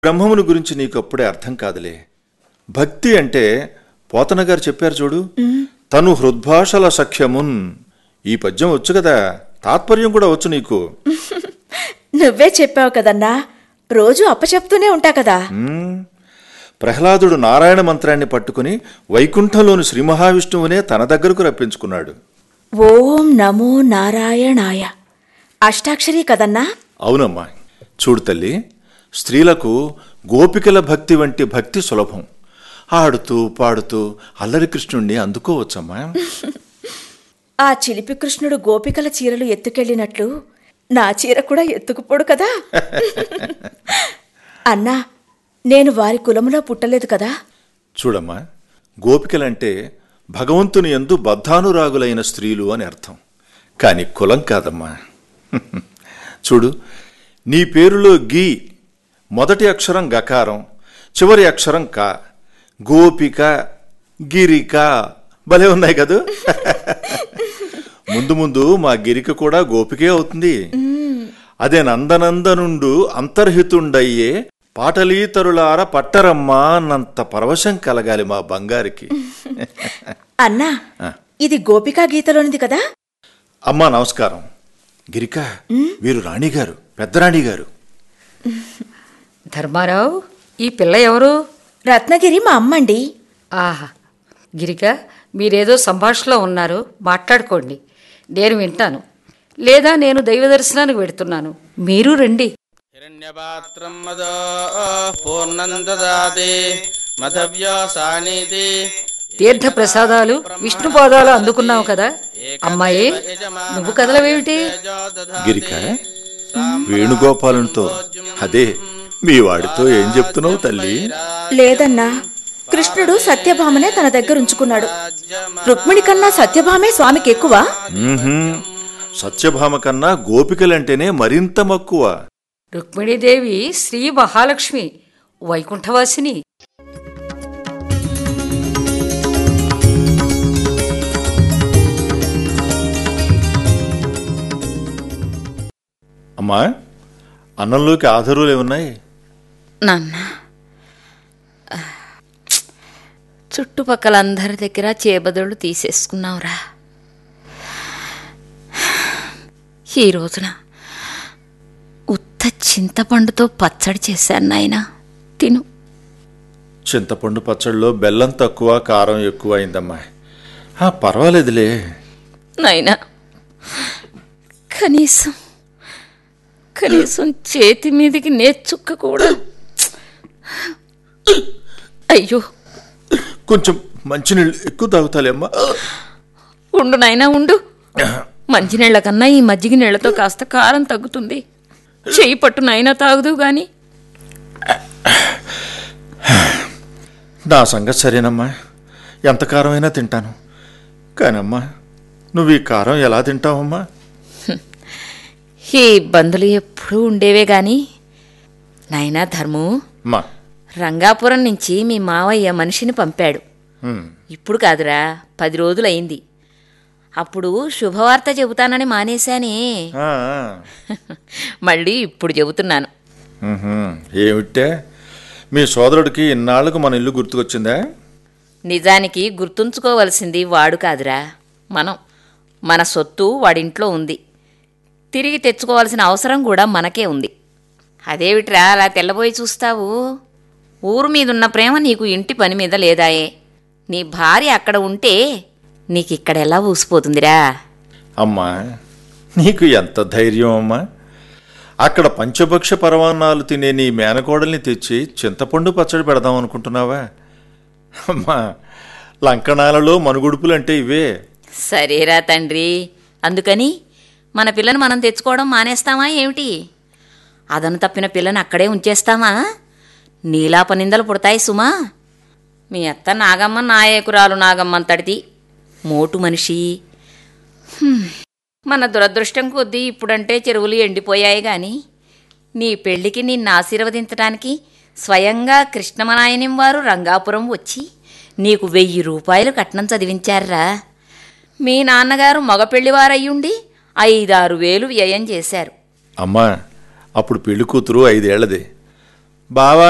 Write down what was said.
బ్రహ్మమును గురించి నీకు అప్పుడే అర్థం కాదులే భక్తి అంటే పోతన గారు చెప్పారు చూడు తను హృద్భాషల సఖ్యమున్ ఈ పద్యం వచ్చు కదా తాత్పర్యం కూడా వచ్చు నీకు నువ్వే చెప్పావు కదన్నా రోజు అప్పచెప్తూనే ఉంటా కదా మ్మ్. ప్రహ్లాదుడు నారాయణ మంత్రాన్ని పట్టుకుని వైకుంఠంలోని శ్రీ మహావిష్ణువునే తన దగ్గరకు రప్పించుకున్నాడు ఓం నమో నారాయణాయ అష్టాక్షరి కదన్నా అవునమ్మా చూడు తల్లి స్త్రీలకు గోపికల భక్తి వంటి భక్తి సులభం ఆడుతూ పాడుతూ అల్లరి కృష్ణుణ్ణి అందుకోవచ్చమ్మా ఆ చిలిపి కృష్ణుడు గోపికల చీరలు ఎత్తుకెళ్ళినట్లు నా చీర కూడా ఎత్తుకుపోడు కదా అన్నా నేను వారి కులములో పుట్టలేదు కదా చూడమ్మా గోపికలంటే భగవంతుని ఎందు బద్ధానురాగులైన స్త్రీలు అని అర్థం కాని కులం కాదమ్మా చూడు నీ పేరులో గీ మొదటి అక్షరం గకారం చివరి అక్షరం కా గోపిక గిరిక భలే ఉన్నాయి కదూ ముందు ముందు మా గిరిక కూడా గోపికే అవుతుంది అదే నందనందనుండు అంతర్హితుండయ్యే పాటలీతరులార పట్టరమ్మా అన్నంత పరవశం కలగాలి మా బంగారికి అన్నా ఇది గోపికా గీతలోనిది కదా అమ్మా నమస్కారం గిరిక వీరు రాణిగారు పెద్ద రాణిగారు ధర్మారావు ఈ పిల్ల ఎవరు రత్నగిరి మా అమ్మండి ఆహా గిరిక మీరేదో సంభాషణలో ఉన్నారు మాట్లాడుకోండి నేను వింటాను లేదా నేను దైవ దర్శనానికి వెడుతున్నాను మీరు రండి हिरण्यपात्रं मदो पूर्णं ददाति मधव्योसानीति తీర్థ ప్రసాదాలు విష్ణు పాదాలు అందుకున్నావు కదా అమ్మాయి నువ్వు కదలవేమిటి గిరిక వేణుగోపాలంతో అదే మీ వాడితో ఏం చెప్తున్నావు తల్లి లేదన్నా కృష్ణుడు సత్యభామనే తన దగ్గర ఉంచుకున్నాడు రుక్మిణి కన్నా సత్యభామే స్వామికి ఎక్కువ మ్మ్హ్మ్. సత్యభామ కన్నా గోపికలంటేనే మరింత మక్కువ రుక్మిణీదేవి శ్రీ మహాలక్ష్మి వైకుంఠవాసిని అమ్మా అన్నంలోకి ఆధారులు ఏమున్నాయి నాన్న చుట్టుపక్కల అందరి దగ్గర చేబదుళ్ళు తీసేసుకున్నావురా ఈ రోజున ఉత్త చింతపండుతో పచ్చడి చేశాను నాయన తిను చింతపండు పచ్చడిలో బెల్లం తక్కువ కారం ఎక్కువ అయిందమ్మా ఆ, పర్వాలేదులే నాయనా కనీసం కనీసం చేతి మీదికి నేర్చుక్క కూడా అయ్యో కొంచెం మంచినీళ్ళు ఎక్కువ తాగుతాలేమ్మా ఉండు నాయనా ఉండు మంచినీళ్ళ కన్నా ఈ మజ్జిగ నీళ్లతో కాస్త కారం తగ్గుతుంది చెయ్యి పట్టు నాయనా తాగుదు గాని నా సంగతి సరేనమ్మా ఎంత కారమైనా తింటాను కానమ్మా నువ్వు ఈ కారం ఎలా తింటావమ్మా ఈ ఇబ్బందులు ఎప్పుడూ ఉండేవే గాని నాయనా ధర్ము అమ్మా రంగాపురం నుంచి మీ మావయ్య మనిషిని పంపాడు ఉమ్, ఇప్పుడు కాదురా పది రోజులయింది అప్పుడు శుభవార్త చెబుతానని మానేశానే ఆ, ఆ. మళ్ళీ ఇప్పుడు చెబుతున్నాను ఉహుం, ఏమిటే మీ సోదరుడికి ఇన్నాళ్లకు మన ఇల్లు గుర్తుకొచ్చిందా నిజానికి గుర్తుంచుకోవలసింది వాడు కాదురా మనం మన సొత్తు వాడింట్లో ఉంది తిరిగి తెచ్చుకోవాల్సిన అవసరం కూడా మనకే ఉంది అదేమిట్రా అలా తెల్లబోయి చూస్తావు ఊరు మీదున్న ప్రేమ నీకు ఇంటి పని మీద లేదాయే నీ భార్య అక్కడ ఉంటే నీకిక్కడ ఎలా ఊసిపోతుందిరా అమ్మా నీకు ఎంత ధైర్యం అమ్మా అక్కడ పంచభక్ష పరమాన్నాలు తినే నీ మేనకోడల్ని తెచ్చి చింతపండు పచ్చడి పెడదాం అనుకుంటున్నావా అమ్మా లంకణాలలో మనుగుడుపులంటే ఇవే సరేరా తండ్రి అందుకని మన పిల్లని మనం తెచ్చుకోవడం మానేస్తామా ఏమిటి అదను తప్పిన పిల్లని అక్కడే ఉంచేస్తామా నీలాప నిందలు పుడతాయి సుమా మీ అత్త నాగమ్మ నాయకురాలు నాగమ్మంతటిది మోటు మనిషి హ్మ్. మన దురదృష్టం కొద్దీ ఇప్పుడంటే చెరువులు ఎండిపోయాయి గాని నీ పెళ్లికి నిన్ను ఆశీర్వదించడానికి స్వయంగా కృష్ణమనాయనం వారు రంగాపురం వచ్చి నీకు వెయ్యి రూపాయలు కట్నం చదివించారా మీ నాన్నగారు మగ పెళ్లివారయ్యుండి ఐదారు వేలు వ్యయం చేశారు అమ్మా అప్పుడు పెళ్లి కూతురు ఐదేళ్లది బావా